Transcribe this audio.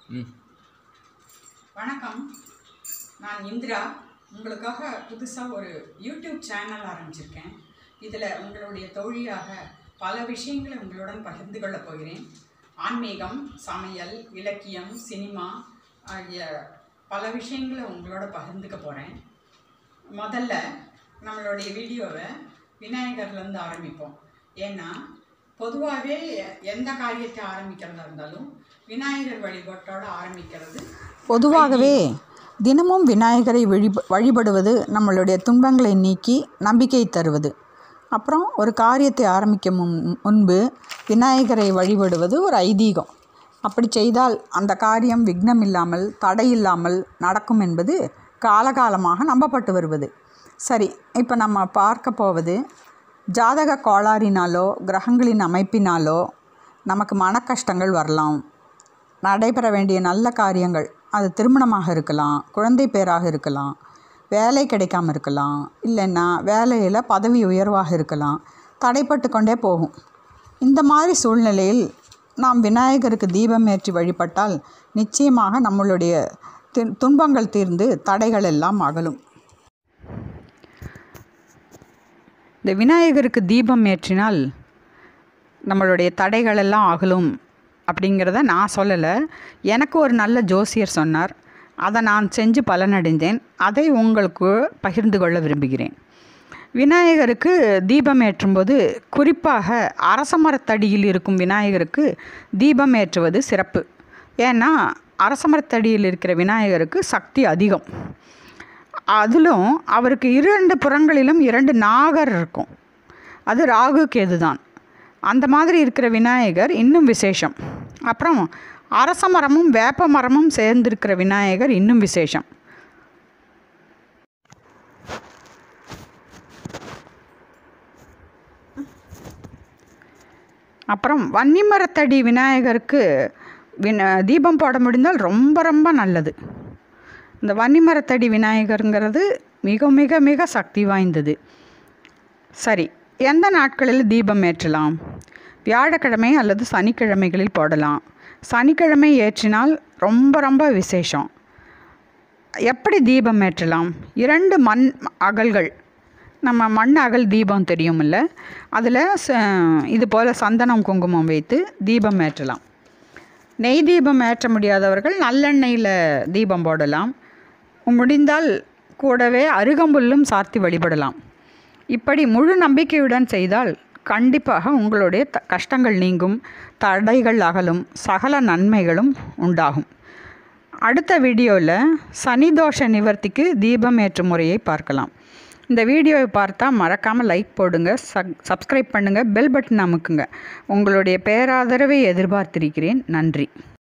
ம் வணக்கம் நான் இந்திரா உங்களுக்காக புதுசாக ஒரு யூடியூப் சேனல் ஆரம்பிச்சிருக்கேன் இதில் உங்களுடைய தோழியாக பல விஷயங்களை உங்களுடன் பகிர்ந்து கொள்ளப் போகிறேன் ஆன்மீகம் சமையல் இலக்கியம் சினிமா ஆகிய பல விஷயங்களை உங்களோட பகிர்ந்துக்க போகிறேன் முதல்ல நம்மளுடைய வீடியோவை விநாயகர்லேருந்து ஆரம்பிப்போம் ஏன்னா பொதுவாகவே எந்த காரியத்தை ஆரம்பிக்கிறதா இருந்தாலும் விநாயகர் வழிபாட்டோட ஆரம்பிக்கிறது பொதுவாகவே தினமும் விநாயகரை வழிப வழிபடுவது நம்மளுடைய துன்பங்களை நீக்கி நம்பிக்கை தருவது அப்புறம் ஒரு காரியத்தை ஆரம்பிக்க முன் முன்பு விநாயகரை வழிபடுவது ஒரு ஐதீகம் அப்படி செய்தால் அந்த காரியம் விக்னம் இல்லாமல் தடை இல்லாமல் நடக்கும் என்பது காலகாலமாக நம்பப்பட்டு வருவது சரி இப்போ நம்ம பார்க்க போவது ஜாதக கோளாறினாலோ கிரகங்களின் அமைப்பினாலோ நமக்கு மன கஷ்டங்கள் வரலாம் நடைபெற வேண்டிய நல்ல காரியங்கள் அது திருமணமாக இருக்கலாம் குழந்தை பேராக இருக்கலாம் வேலை கிடைக்காம இருக்கலாம் இல்லைன்னா வேலையில் பதவி உயர்வாக இருக்கலாம் தடைப்பட்டு கொண்டே போகும் இந்த மாதிரி சூழ்நிலையில் நாம் விநாயகருக்கு தீபம் ஏற்றி வழிபட்டால் நிச்சயமாக நம்மளுடைய தி- துன்பங்கள் தீர்ந்து தடைகள் எல்லாம் அகலும் இந்த விநாயகருக்கு தீபம் ஏற்றினால் நம்மளுடைய தடைகள் எல்லாம் அகலும் அப்படிங்கிறத நான் சொல்லலை எனக்கு ஒரு நல்ல ஜோசியர் சொன்னார் அதை நான் செஞ்சு பலனடைந்தேன் அதை உங்களுக்கு பகிர்ந்து கொள்ள விரும்புகிறேன் விநாயகருக்கு தீபம் ஏற்றும்போது குறிப்பாக அரச மரத்தடியில் இருக்கும் விநாயகருக்கு தீபம் ஏற்றுவது சிறப்பு ஏன்னா அரச மரத்தடியில் இருக்கிற விநாயகருக்கு சக்தி அதிகம் அதிலும் அவருக்கு இரண்டு புறங்களிலும் இரண்டு நாகர் இருக்கும் அது ராகு கேது தான் அந்த மாதிரி இருக்கிற விநாயகர் இன்னும் விசேஷம் அப்புறம் அரச மரமும் வேப்ப மரமும் சேர்ந்திருக்கிற விநாயகர் இன்னும் விசேஷம் அப்புறம் வன்னிமரத்தடி விநாயகருக்கு வின தீபம் போட முடிந்தால் ரொம்ப ரொம்ப நல்லது இந்த வன்னிமரத்தடி விநாயகருங்கிறது மிக மிக மிக சக்தி வாய்ந்தது சரி எந்த நாட்களில் தீபம் ஏற்றலாம் வியாழக்கிழமை அல்லது சனிக்கிழமைகளில் போடலாம் சனிக்கிழமை ஏற்றினால் ரொம்ப ரொம்ப விசேஷம் எப்படி தீபம் ஏற்றலாம் இரண்டு மண் அகல்கள் நம்ம மண் அகல் தீபம் தெரியுமில்ல அதில் ச- இது போல் சந்தனம் குங்குமம் வைத்து தீபம் ஏற்றலாம் நெய் தீபம் ஏற்ற முடியாதவர்கள் நல்லெண்ணெயில் தீபம் போடலாம் முடிந்தால் கூடவே அருகம்புல்லும் சார்த்தி வழிபடலாம் இப்படி முழு நம்பிக்கையுடன் செய்தால் கண்டிப்பாக உங்களுடைய த கஷ்டங்கள் நீங்கும் தடைகள் அகலும் சகல நன்மைகளும் உண்டாகும் அடுத்த வீடியோவில் சனி தோஷ நிவர்த்திக்கு தீபம் ஏற்றும் முறையை பார்க்கலாம் இந்த வீடியோவை பார்த்தா மறக்காமல் லைக் போடுங்க சப் சப்ஸ்கிரைப் பண்ணுங்கள் பெல் பட்டன் அமுக்குங்க உங்களுடைய பேராதரவை எதிர்பார்த்திருக்கிறேன் நன்றி